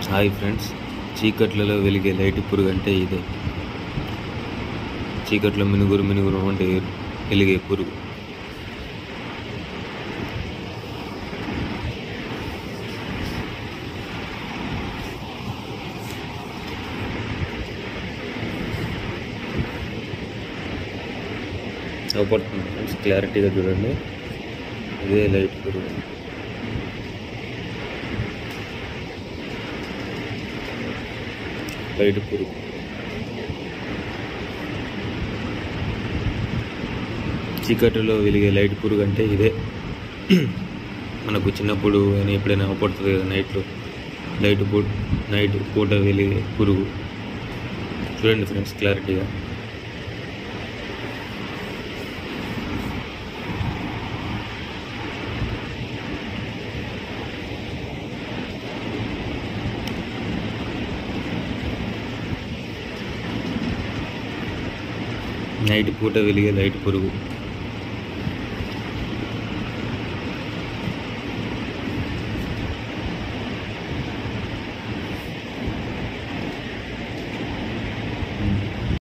hi friends చీకట్లలో వెలిగే light పురుగు అంటే ఇదే చీకట్లో మినుగురు మినుగురు అంటే వెలిగే పురుగు అవపడుతుంది ఫ్రెండ్స్ క్లారిటీగా చూడండి ఇదే లైట్ పురుగు లైట్ పురుగు చీకటిలో వెలిగే లైట్ పురుగు అంటే ఇదే మనకు చిన్నప్పుడు కానీ ఎప్పుడైనా అవపడుతుంది కదా నైట్లో లైట్ పూ నైట్ పూట వెలిగే పురుగు చూడండి ఫ్రెండ్స్ క్లారిటీగా నైట్ పూట వెలిగే లైట్ పురుగు